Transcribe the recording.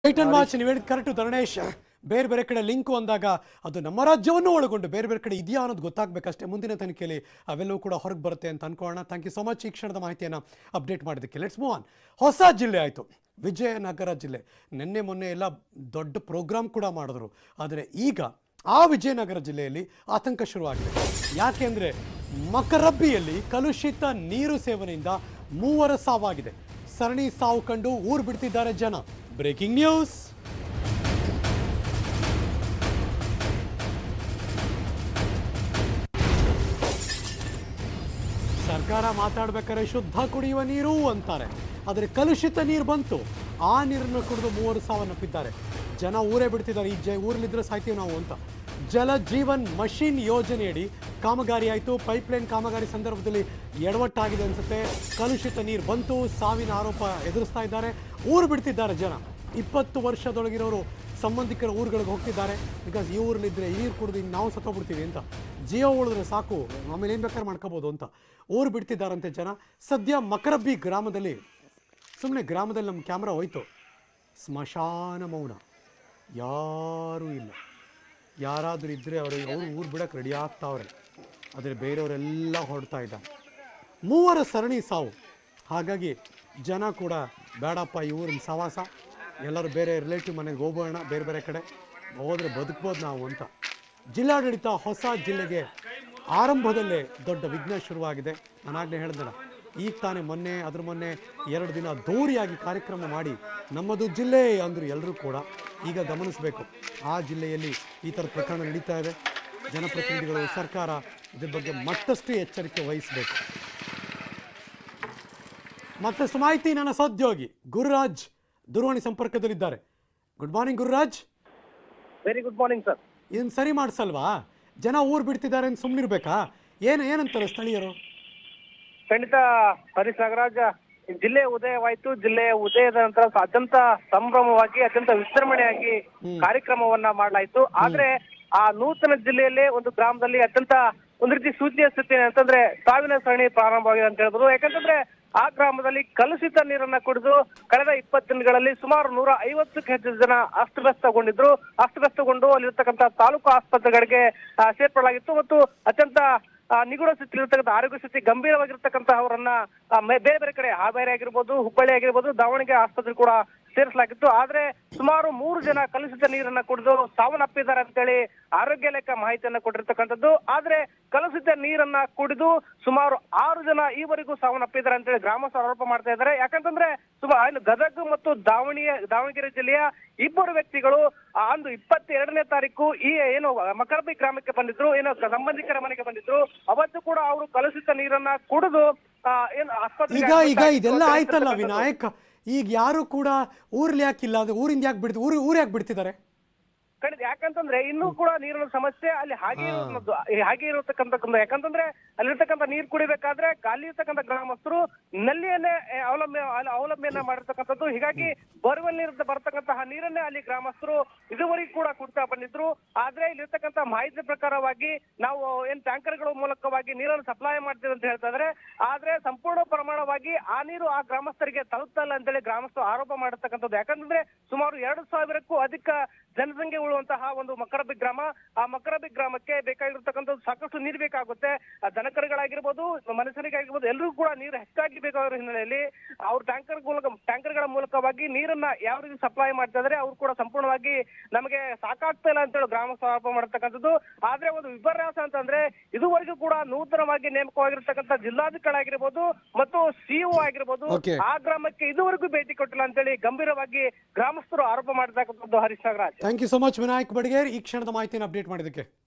Right and watch ನೀವು ಹೇಳಿದ correct Dharanesh ಬೇರೆ ಬೇರೆ ಕಡೆ ಲಿಂಕು ಅಂದಾಗ ಅದು ನಮ್ಮ ರಾಜ್ಯವನ್ನು ಒಳಗೊಂಡು ಬೇರೆ ಬೇರೆ ಕಡೆ ಇದೆಯಾ ಅನ್ನೋದು ಗೊತ್ತಾಗಬೇಕಷ್ಟೇ ಮುಂದಿನ ತನಿಖೆಯಲ್ಲಿ ಅವೆಲ್ಲವೂ ಕೂಡ ಹೊರಗೆ ಬರುತ್ತೆ ಅಂತ ಅನ್ಕೊಳ್ಳೋಣ ಥ್ಯಾಂಕ್ ಯು ಸೊ ಮಚ್ ಈ ಕ್ಷಣದ ಮಾಹಿತಿಯನ್ನು ಅಪ್ಡೇಟ್ ಮಾಡೋದಕ್ಕೆ ಲೆಟ್ಸ್ ಮೂವ್ ಆನ್ ಹೊಸ ಜಿಲ್ಲೆ ಆಯಿತು ವಿಜಯನಗರ ಜಿಲ್ಲೆ ನಿನ್ನೆ ಮೊನ್ನೆ ಎಲ್ಲ ದೊಡ್ಡ ಪ್ರೋಗ್ರಾಮ್ ಕೂಡ ಮಾಡಿದ್ರು ಆದರೆ ಈಗ ಆ ವಿಜಯನಗರ ಜಿಲ್ಲೆಯಲ್ಲಿ ಆತಂಕ ಶುರುವಾಗಿದೆ ಯಾಕೆಂದರೆ ಮಕರಬ್ಬಿಯಲ್ಲಿ ಕಲುಷಿತ ನೀರು ಸೇವನೆಯಿಂದ ಮೂವರ ಸಾವಾಗಿದೆ ಸರಣಿ ಸಾವು ಕಂಡು ಊರು ಬಿಡ್ತಿದ್ದಾರೆ ಜನ ಬ್ರೇಕಿಂಗ್ ನ್ಯೂಸ್ ಸರ್ಕಾರ ಮಾತಾಡ್ಬೇಕಾದ್ರೆ ಶುದ್ಧ ಕುಡಿಯುವ ನೀರು ಅಂತಾರೆ ಆದರೆ ಕಲುಷಿತ ನೀರು ಬಂತು ಆ ನೀರನ್ನು ಕುಡಿದು ಮೂವರು ಸಾವನ್ನಪ್ಪಿದ್ದಾರೆ ಜನ ಊರೇ ಬಿಡ್ತಿದ್ದಾರೆ ಈ ಜ ಊರಲ್ಲಿದ್ರೆ ಸಾಯ್ತೀವಿ ನಾವು ಅಂತ ಜಲ ಜೀವನ್ ಮಷಿನ್ ಯೋಜನೆಯಡಿ ಕಾಮಗಾರಿ ಆಯಿತು ಪೈಪ್ಲೈನ್ ಕಾಮಗಾರಿ ಸಂದರ್ಭದಲ್ಲಿ ಎಡವಟ್ಟಾಗಿದೆ ಅನ್ಸುತ್ತೆ ಕಲುಷಿತ ನೀರು ಬಂತು ಸಾವಿನ ಆರೋಪ ಎದುರಿಸ್ತಾ ಇದ್ದಾರೆ ಊರು ಬಿಡ್ತಿದ್ದಾರೆ ಜನ ಇಪ್ಪತ್ತು ವರ್ಷದೊಳಗಿರೋರು ಸಂಬಂಧಿಕರ ಊರುಗಳಿಗೆ ಹೋಗ್ತಿದ್ದಾರೆ ಬಿಕಾಸ್ ಈ ಊರಲ್ಲಿದ್ದರೆ ಈ ನೀರು ಕುಡಿದು ಇನ್ನು ನಾವು ಸತ್ತೋಗ್ಬಿಡ್ತೀವಿ ಅಂತ ಜೀವ ಉಳಿದ್ರೆ ಸಾಕು ಆಮೇಲೆ ಏನು ಬೇಕಾದ್ರೆ ಮಾಡ್ಕೋಬೋದು ಅಂತ ಊರು ಬಿಡ್ತಿದ್ದಾರಂತೆ ಜನ ಸದ್ಯ ಮಕರಬ್ಬಿ ಗ್ರಾಮದಲ್ಲಿ ಸುಮ್ಮನೆ ಗ್ರಾಮದಲ್ಲಿ ನಮ್ಮ ಕ್ಯಾಮ್ರಾ ಹೋಯ್ತು ಸ್ಮಶಾನ ಮೌನ ಯಾರೂ ಇಲ್ಲ ಯಾರಾದರೂ ಇದ್ದರೆ ಅವರು ಅವರು ಊರು ಬಿಡಕ್ಕೆ ರೆಡಿ ಆಗ್ತಾವ್ರೆ ಆದರೆ ಬೇರೆಯವರೆಲ್ಲ ಹೊರಡ್ತಾ ಇದ್ದಾರೆ ಮೂವರ ಸರಣಿ ಸಾವು ಹಾಗಾಗಿ ಜನ ಕೂಡ ಬೇಡಪ್ಪ ಈ ಊರಿನ ಸವಾಸ ಎಲ್ಲರೂ ಬೇರೆ ರಿಲೇಟಿವ್ ಮನೆಗೆ ಹೋಗೋಣ ಬೇರೆ ಬೇರೆ ಕಡೆ ಹೋದರೆ ಬದುಕ್ಬೋದು ನಾವು ಅಂತ ಜಿಲ್ಲಾಡಳಿತ ಹೊಸ ಜಿಲ್ಲೆಗೆ ಆರಂಭದಲ್ಲೇ ದೊಡ್ಡ ವಿಘ್ನ ಶುರುವಾಗಿದೆ ನಾನಾಗಲೇ ಹೇಳ್ದಲ್ಲ ಈಗ ತಾನೇ ಮೊನ್ನೆ ಅದ್ರ ಮೊನ್ನೆ ಎರಡು ದಿನ ದೂರಿಯಾಗಿ ಕಾರ್ಯಕ್ರಮ ಮಾಡಿ ನಮ್ಮದು ಜಿಲ್ಲೆ ಅಂದರು ಎಲ್ಲರೂ ಕೂಡ ಈಗ ಗಮನಿಸಬೇಕು ಆ ಜಿಲ್ಲೆಯಲ್ಲಿ ಈ ಥರದ ಪ್ರಕರಣ ನಡೀತಾ ಇದೆ ಜನಪ್ರತಿನಿಧಿಗಳು ಸರ್ಕಾರ ಇದ್ರ ಬಗ್ಗೆ ಮತ್ತಷ್ಟು ಎಚ್ಚರಿಕೆ ವಹಿಸಬೇಕು ಮತ್ತಷ್ಟು ಮಾಹಿತಿ ನನ್ನ ಸಹೋದ್ಯೋಗಿ ಗುರುರಾಜ್ ದೂರವಾಣಿ ಸಂಪರ್ಕದಲ್ಲಿದ್ದಾರೆ good morning Gururaj very good morning sir ಇದನ್ನ ಸರಿ ಮಾಡಿಸಲ್ವಾ ಜನ ಊರು ಬಿಡ್ತಿದ್ದಾರೆ ಅಂತ ಸುಮ್ಮನಿರ್ಬೇಕಾ ಏನು ಏನಂತಾರೆ ಸ್ಥಳೀಯರು ಖಂಡಿತ ಹರೀಶ್ ನಾಗರಾಜ್ ಜಿಲ್ಲೆ ಉದಯವಾಯ್ತು ಜಿಲ್ಲೆಯ ಉದಯದ ನಂತರ ಅತ್ಯಂತ ಸಂಭ್ರಮವಾಗಿ ಅತ್ಯಂತ ವಿಜೃಂಭಣೆಯಾಗಿ ಕಾರ್ಯಕ್ರಮವನ್ನ ಮಾಡಲಾಯ್ತು ಆದ್ರೆ ಆ ನೂತನ ಜಿಲ್ಲೆಯಲ್ಲೇ ಒಂದು ಗ್ರಾಮದಲ್ಲಿ ಅತ್ಯಂತ ಒಂದ್ ರೀತಿ ಸೂಚ್ಯ ಸ್ಥಿತಿ ಅಂತಂದ್ರೆ ಸಾವಿನ ಸರಣಿ ಪ್ರಾರಂಭವಾಗಿದೆ ಅಂತ ಹೇಳ್ಬೋದು ಯಾಕಂತಂದ್ರೆ ಆ ಗ್ರಾಮದಲ್ಲಿ ಕಲುಷಿತ ನೀರನ್ನ ಕುಡಿದು ಕಳೆದ ಇಪ್ಪತ್ತು ದಿನಗಳಲ್ಲಿ ಸುಮಾರು ನೂರ ಐವತ್ತಕ್ಕೆ ಹೆಚ್ಚು ಜನ ಅಸ್ತವ್ಯಸ್ತಗೊಂಡಿದ್ರು ಅಸ್ತವ್ಯಸ್ತಗೊಂಡು ಅಲ್ಲಿರ್ತಕ್ಕಂಥ ತಾಲೂಕು ಆಸ್ಪತ್ರೆಗಳಿಗೆ ಆ, ಸೇರ್ಪಡಲಾಗಿತ್ತು ಮತ್ತು ಅತ್ಯಂತ ಆ, ನಿಗೂಢ ಸ್ಥಿತಿಲಿರ್ತಕ್ಕಂಥ ಆರೋಗ್ಯ ಸ್ಥಿತಿ ಗಂಭೀರವಾಗಿರ್ತಕ್ಕಂತಹವರನ್ನ ಆ, ಮೆ- ಬೇರೆ ಬೇರೆ ಕಡೆ ಹಾವೇರಿ ಆಗಿರ್ಬೋದು ಹುಬ್ಬಳ್ಳಿ ಆಗಿರ್ಬೋದು ದಾವಣಗೆರೆ ಆಸ್ಪತ್ರೆ ಕೂಡ ಸೇರಿಸಲಾಗಿತ್ತು ಆದ್ರೆ ಸುಮಾರು ಮೂರು ಜನ ಕಲುಷಿತ ನೀರನ್ನ ಕುಡಿದು ಸಾವನ್ನಪ್ಪಿದ್ದಾರೆ ಅಂತೇಳಿ ಆರೋಗ್ಯ ಇಲಾಖೆ ಮಾಹಿತಿಯನ್ನ ಕೊಟ್ಟಿರ್ತಕ್ಕಂಥದ್ದು ಆದ್ರೆ ಕಲುಷಿತ ನೀರನ್ನ ಕುಡಿದು ಸುಮಾರು ಆರು ಜನ ಈವರೆಗೂ ಸಾವನ್ನಪ್ಪಿದ್ದಾರೆ ಅಂತೇಳಿ ಗ್ರಾಮಸ್ಥರು ಆರೋಪ ಮಾಡ್ತಾ ಇದ್ದಾರೆ ಯಾಕಂತಂದ್ರೆ ಸುಮಾರು ಏನು ಗದಗ ಮತ್ತು ದಾವಣಿಯ ದಾವಣಗೆರೆ ಜಿಲ್ಲೆಯ ಇಬ್ಬರು ವ್ಯಕ್ತಿಗಳು ಆ ಅಂದು ಇಪ್ಪತ್ತೆರಡನೇ ತಾರೀಕು ಈ ಏನು ಮಕರಬಿ ಗ್ರಾಮಕ್ಕೆ ಬಂದಿದ್ರು ಏನು ಸಂಬಂಧಿಕರ ಮನೆಗೆ ಬಂದಿದ್ರು ಅವತ್ತು ಕೂಡ ಅವರು ಕಲುಷಿತ ನೀರನ್ನ ಕುಡಿದು ಆ, ಏನು ಆಸ್ಪತ್ರೆಗೆ ಈಗ ಈಗ admit ಇದೆಲ್ಲ ಆಗಿದ್ರು ಆಯ್ತಲ್ಲ ಅಂತ ವಿನಾಯಕ್ ಈಗ ಯಾರು ಕೂಡ ಊರ್ಲಿ ಯಾಕಿಲ್ಲ ಅದು ಊರಿಂದ ಯಾಕೆ ಬಿಡ್ತು ಊರು ಊರು ಯಾಕೆ ಬಿಡ್ತಿದ್ದಾರೆ ಖಂಡಿತ ಯಾಕಂತಂದ್ರೆ ಇನ್ನೂ ಕೂಡ ನೀರಿನ ಸಮಸ್ಯೆ ಅಲ್ಲಿ ಹಾಗೆ ಇರೋದು ಹಾಗೆ ಇರತಕ್ಕಂತ ಯಾಕಂತಂದ್ರೆ ಅಲ್ಲಿರ್ತಕ್ಕಂಥ ನೀರು ಕುಡಿಬೇಕಾದ್ರೆ ಖಾಲಿ ಇರ್ತಕ್ಕಂಥ ಗ್ರಾಮಸ್ಥರು ನಲ್ಲಿಯನ್ನೇ ಏ, ಅವಲಂಬನೆ ಅಲ್ಲ- ಅವಲಂಬನೆಯನ್ನ ಮಾಡಿರ್ತಕ್ಕಂಥದ್ದು ಹೀಗಾಗಿ ಬೋರ್ವೆಲ್ ನೀರಿಂದ ಬರ್ತಕ್ಕಂತಹ ನೀರನ್ನೇ ಅಲ್ಲಿ ಗ್ರಾಮಸ್ಥರು ಇದುವರೆಗೂ ಕೂಡ ಕುಡ್ತಾ ಬಂದಿದ್ರು ಆದ್ರೆ ಇಲ್ಲಿರ್ತಕ್ಕಂಥ ಮಾಹಿತಿ ಪ್ರಕಾರವಾಗಿ ನಾವು ಏನ್ ಟ್ಯಾಂಕರ್ಗಳ ಮೂಲಕವಾಗಿ ನೀರನ್ನು ಸಪ್ಲೈ ಮಾಡ್ತೀವಿ ಅಂತ ಹೇಳ್ತಾ ಇದಾರೆ ಆದ್ರೆ ಸಂಪೂರ್ಣ ಪ್ರಮಾಣವಾಗಿ ಆ ನೀರು ಆ ಗ್ರಾಮಸ್ಥರಿಗೆ ತಲುಪ್ತಾ ಇಲ್ಲ ಅಂತೇಳಿ ಗ್ರಾಮಸ್ಥರು ಆರೋಪ ಮಾಡಿರ್ತಕ್ಕಂಥದ್ದು ಯಾಕಂತಂದ್ರೆ ಸುಮಾರು ಎರಡು ಸಾವಿರಕ್ಕೂ ಅಧಿಕ ಜನಸಂಖ್ಯೆ ಉಳ್ಳುವಂತಹ ಒಂದು ಮಕರಬಿ ಗ್ರಾಮ ಆ ಮಕರಬಿ ಗ್ರಾಮಕ್ಕೆ ಬೇಕಾಗಿರ್ತಕ್ಕಂಥದ್ದು ಸಾಕಷ್ಟು ನೀರು ಬೇಕಾಗುತ್ತೆ ಆ ದನಕರುಗಳಾಗಿರ್ಬೋದು ಮನುಷ್ಯರಿಗಾಗಿರ್ಬೋದು ಎಲ್ಲರಿಗೂ ಕೂಡ ನೀರು ಹೆಚ್ಚಾಗಿ ಬೇಕಾಗಿರೋ ಹಿನ್ನೆಲೆಯಲ್ಲಿ ಅವ್ರ ಟ್ಯಾಂಕರ್ ಮೂಲಕ ಟ್ಯಾಂಕರ್ಗಳ ಮೂಲಕವಾಗಿ ನೀರನ್ನ ಯಾವ ರೀತಿ ಸಪ್ಲೈ ಮಾಡ್ತಾ ಇದಾರೆ ಅವ್ರು ಕೂಡ ಸಂಪೂರ್ಣವಾಗಿ ನಮಗೆ ಸಾಕಾಗ್ತಾ ಇಲ್ಲ ಅಂತೇಳಿ ಗ್ರಾಮಸ್ಥರು ಆರೋಪ ಮಾಡಿರ್ತಕ್ಕಂಥದ್ದು ಆದ್ರೆ ಒಂದು ವಿಪರ್ಯಾಸ ಅಂತಂದ್ರೆ ಇದುವರೆಗೂ ಕೂಡ ನೂತನವಾಗಿ ನೇಮಕವಾಗಿರ್ತಕ್ಕಂಥ ಜಿಲ್ಲಾಧಿಕಾರಿ ಆಗಿರ್ಬೋದು ಮತ್ತು ಸಿಇಒ ಆಗಿರ್ಬೋದು Okay. ಆ ಗ್ರಾಮಕ್ಕೆ ಇದುವರೆಗೂ ಭೇಟಿ ಕೊಟ್ಟಿಲ್ಲ ಅಂತೇಳಿ ಗಂಭೀರವಾಗಿ ಗ್ರಾಮಸ್ಥರು ಆರೋಪ ಮಾಡಿರ್ತಕ್ಕಂಥದ್ದು Harish Nagaraj thank you so much Vinayak Badiger ಈ ಕ್ಷಣದ ಮಾಹಿತಿಯನ್ನು ಅಪ್ಡೇಟ್ ಮಾಡಿದ್ದಕ್ಕೆ